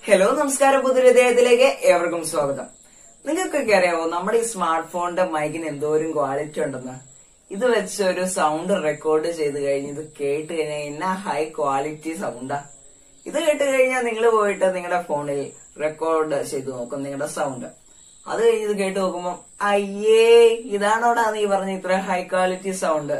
hello നമസ്കാരം പുതിയൊരു അദ്ദേഹത്തിലേക്ക് ഏവർക്കും സ്വാഗതം നിങ്ങൾക്കൊക്കെ അറിയാവോ നമ്മുടെ ഈ സ്മാർട്ട് ഫോണിന്റെ മൈക്കിന് എന്തോരം ക്വാളിറ്റി ഉണ്ടെന്ന് ഇത് വെച്ച് ഒരു സൗണ്ട് റെക്കോർഡ് ചെയ്ത് കഴിഞ്ഞ് ഇത് കേട്ട് കഴിഞ്ഞാൽ എന്നാ ഹൈ ക്വാളിറ്റി സൗണ്ടാ ഇത് കേട്ട് കഴിഞ്ഞാൽ നിങ്ങൾ പോയിട്ട് നിങ്ങളുടെ ഫോണിൽ റെക്കോർഡ് ചെയ്ത് നോക്കും നിങ്ങളുടെ സൗണ്ട് അത് കഴിഞ്ഞ് ഇത് കേട്ട് നോക്കുമ്പോൾ അയ്യേ ഇതാണോടാ നീ പറഞ്ഞ ഇത്ര ഹൈ ക്വാളിറ്റി സൗണ്ട്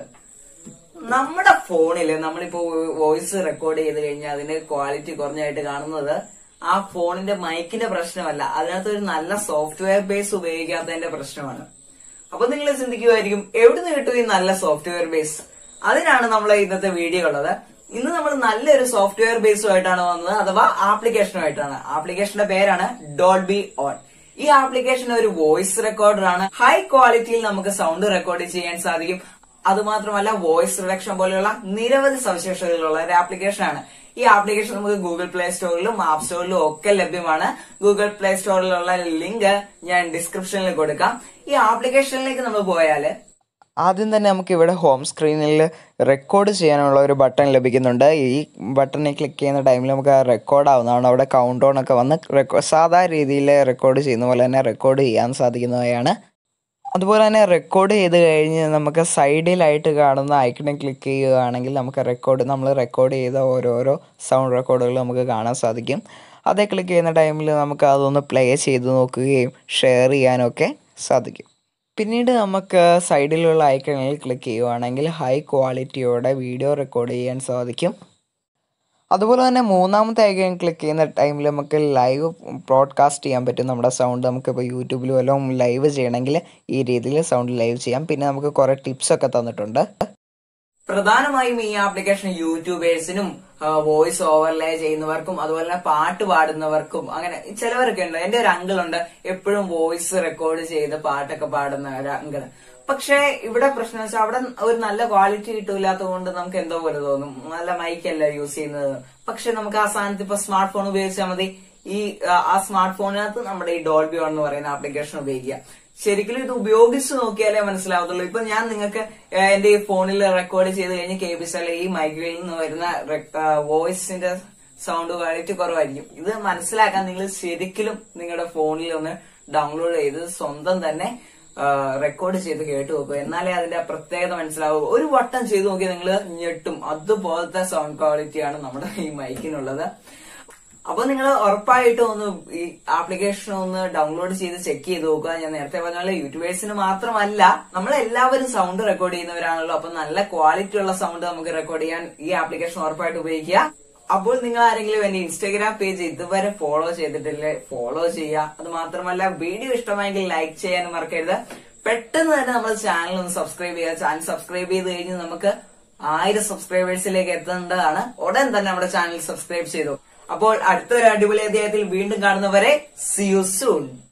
നമ്മുടെ ഫോണില് നമ്മളിപ്പോ വോയിസ് റെക്കോർഡ് ചെയ്ത് കഴിഞ്ഞാൽ അതിന്റെ ക്വാളിറ്റി കുറഞ്ഞായിട്ട് കാണുന്നത് ആ ഫോണിന്റെ മൈക്കിന്റെ പ്രശ്നമല്ല അതിനകത്ത് ഒരു നല്ല സോഫ്റ്റ്വെയർ ബേസ് ഉപയോഗിക്കാത്തതിന്റെ പ്രശ്നമാണ് അപ്പൊ നിങ്ങൾ ചിന്തിക്കുമായിരിക്കും എവിടുന്ന് കിട്ടും ഈ നല്ല സോഫ്റ്റ്വെയർ ബേസ് അതിനാണ് നമ്മളെ ഇന്നത്തെ വീഡിയോ ഉള്ളത് ഇന്ന് നമ്മൾ നല്ലൊരു സോഫ്റ്റ്വെയർ ബേസുമായിട്ടാണ് വന്നത് അഥവാ ആപ്ലിക്കേഷനുമായിട്ടാണ് ആപ്ലിക്കേഷന്റെ പേരാണ് ഡോൾബി ഓൺ ഈ ആപ്ലിക്കേഷൻ ഒരു വോയിസ് റെക്കോർഡറാണ് ഹൈ ക്വാളിറ്റിയിൽ നമുക്ക് സൗണ്ട് റെക്കോർഡ് ചെയ്യാൻ സാധിക്കും അതുമാത്രമല്ല വോയിസ് റിഡക്ഷൻ പോലെയുള്ള നിരവധി സവിശേഷതകളുള്ള ഒരു ആപ്ലിക്കേഷനാണ് ഈ ആപ്ലിക്കേഷൻ നമുക്ക് ഗൂഗിൾ പ്ലേ സ്റ്റോറിലും ആപ്പ് സ്റ്റോറിലും ഒക്കെ ലഭ്യമാണ് ഗൂഗിൾ പ്ലേ സ്റ്റോറിലുള്ള ലിങ്ക് ഞാൻ ഡിസ്ക്രിപ്ഷനിൽ കൊടുക്കാം ഈ ആപ്ലിക്കേഷനിലേക്ക് നമ്മൾ പോയാല് ആദ്യം തന്നെ നമുക്ക് ഇവിടെ ഹോം സ്ക്രീനിൽ റെക്കോർഡ് ചെയ്യാനുള്ള ഒരു ബട്ടൺ ലഭിക്കുന്നുണ്ട് ഈ ബട്ടണിൽ ക്ലിക്ക് ചെയ്യുന്ന ടൈമിൽ നമുക്ക് റെക്കോർഡ് ആവുന്നതാണ് അവിടെ കൗണ്ട് ഓൺ ഒക്കെ വന്ന് റെക്കോ സാധാ രീതിയിൽ റെക്കോർഡ് ചെയ്യുന്ന പോലെ തന്നെ റെക്കോർഡ് ചെയ്യാൻ സാധിക്കുന്നവയാണ് അതുപോലെ തന്നെ റെക്കോർഡ് ചെയ്ത് കഴിഞ്ഞ് നമുക്ക് സൈഡിലായിട്ട് കാണുന്ന ഐക്കണിൽ ക്ലിക്ക് ചെയ്യുകയാണെങ്കിൽ നമുക്ക് റെക്കോർഡ് നമ്മൾ റെക്കോർഡ് ചെയ്ത ഓരോരോ സൗണ്ട് റെക്കോർഡുകൾ നമുക്ക് കാണാൻ സാധിക്കും അതേ ക്ലിക്ക് ചെയ്യുന്ന ടൈമിൽ നമുക്ക് അതൊന്ന് പ്ലേ ചെയ്ത് നോക്കുകയും ഷെയർ ചെയ്യാനൊക്കെ സാധിക്കും പിന്നീട് നമുക്ക് സൈഡിലുള്ള ഐക്കണിൽ ക്ലിക്ക് ചെയ്യുവാണെങ്കിൽ ഹൈ ക്വാളിറ്റിയോടെ വീഡിയോ റെക്കോർഡ് ചെയ്യാൻ സാധിക്കും അതുപോലെ തന്നെ മൂന്നാമത്തെ ഐക്കൺ ക്ലിക്ക് ചെയ്യുന്ന ടൈമിൽ നമുക്ക് ലൈവ് ബ്രോഡ്കാസ്റ്റ് ചെയ്യാൻ പറ്റും നമ്മുടെ സൗണ്ട് നമുക്കിപ്പോൾ യൂട്യൂബിൽ വല്ലതും ലൈവ് ചെയ്യണമെങ്കിൽ ഈ രീതിയിൽ സൗണ്ട് ലൈവ് ചെയ്യാം പിന്നെ നമുക്ക് കുറേ ടിപ്സ് ഒക്കെ തന്നിട്ടുണ്ട് പ്രധാനമായും ഈ ആപ്ലിക്കേഷൻ യൂട്യൂബേഴ്സിനും വോയിസ് ഓവർലേ ചെയ്യുന്നവർക്കും അതുപോലെ തന്നെ പാട്ട് പാടുന്നവർക്കും അങ്ങനെ ചിലവരൊക്കെ ഉണ്ട് എന്റെ ഒരു അങ്കിൾ ഉണ്ട് എപ്പോഴും വോയിസ് റെക്കോർഡ് ചെയ്ത് പാട്ടൊക്കെ പാടുന്ന ഒരു അങ്കിൾ പക്ഷേ ഇവിടെ പ്രശ്നം വെച്ചാൽ അവിടെ ഒരു നല്ല ക്വാളിറ്റി കിട്ടൂലാത്തത് കൊണ്ട് നമുക്ക് എന്തോ പോലെ തോന്നും നല്ല മൈക്കല്ല യൂസ് ചെയ്യുന്നത് പക്ഷെ നമുക്ക് ആ സാധനത്ത് ഇപ്പൊ സ്മാർട്ട് ഫോൺ ഉപയോഗിച്ചാൽ മതി ഈ ആ സ്മാർട്ട് ഫോണിനകത്ത് നമ്മുടെ ഈ ഡോൾബി ഓൺ എന്ന് പറയുന്ന ആപ്ലിക്കേഷൻ ഉപയോഗിക്കുക ശരിക്കും ഇത് ഉപയോഗിച്ച് നോക്കിയാലേ മനസ്സിലാവത്തുള്ളൂ ഇപ്പൊ ഞാൻ നിങ്ങൾക്ക് എന്റെ ഈ ഫോണിൽ റെക്കോർഡ് ചെയ്ത് കഴിഞ്ഞ് കേൾപ്പിച്ചാൽ ഈ മൈക്കിൽ നിന്ന് വരുന്ന വോയിസിന്റെ സൗണ്ട് ക്വാളിറ്റി കുറവായിരിക്കും ഇത് മനസ്സിലാക്കാൻ നിങ്ങൾ ശരിക്കും നിങ്ങളുടെ ഫോണിൽ ഒന്ന് ഡൗൺലോഡ് ചെയ്ത് സ്വന്തം തന്നെ റെക്കോർഡ് ചെയ്ത് കേട്ട് നോക്കുക എന്നാലേ അതിന്റെ പ്രത്യേകത മനസ്സിലാവൂ ഒരു വട്ടം ചെയ്ത് നോക്കിയാൽ നിങ്ങൾ ഞെട്ടും അതുപോലത്തെ സൗണ്ട് ക്വാളിറ്റിയാണ് നമ്മുടെ ഈ മൈക്കിനുള്ളത് അപ്പൊ നിങ്ങൾ ഉറപ്പായിട്ടും ഒന്ന് ഈ ആപ്ലിക്കേഷൻ ഒന്ന് ഡൗൺലോഡ് ചെയ്ത് ചെക്ക് ചെയ്ത് നോക്കുക ഞാൻ നേരത്തെ പറഞ്ഞ പോലെ യൂട്യൂബേഴ്സിന് മാത്രമല്ല നമ്മൾ എല്ലാവരും സൗണ്ട് റെക്കോർഡ് ചെയ്യുന്നവരാണല്ലോ അപ്പൊ നല്ല ക്വാളിറ്റി ഉള്ള സൗണ്ട് നമുക്ക് റെക്കോർഡ് ചെയ്യാൻ ഈ ആപ്ലിക്കേഷൻ ഉറപ്പായിട്ട് ഉപയോഗിക്കുക അപ്പോൾ നിങ്ങൾ ആരെങ്കിലും എന്റെ ഇൻസ്റ്റാഗ്രാം പേജ് ഇതുവരെ ഫോളോ ചെയ്തിട്ടില്ലേ ഫോളോ ചെയ്യുക അത് മാത്രമല്ല വീഡിയോ ഇഷ്ടമായെങ്കിൽ ലൈക്ക് ചെയ്യാനും മറക്കരുത് പെട്ടെന്ന് തന്നെ നമ്മുടെ ചാനൽ ഒന്ന് സബ്സ്ക്രൈബ് ചെയ്യുക ചാനൽ സബ്സ്ക്രൈബ് ചെയ്ത് കഴിഞ്ഞ് നമുക്ക് ആയിരം സബ്സ്ക്രൈബേഴ്സിലേക്ക് എത്തേണ്ടതാണ് ഉടൻ തന്നെ നമ്മുടെ ചാനൽ സബ്സ്ക്രൈബ് ചെയ്തു അപ്പോൾ അടുത്തൊരു അടിപൊളി അധ്യായത്തിൽ വീണ്ടും കാണുന്നവരെ സി യു സൂൺ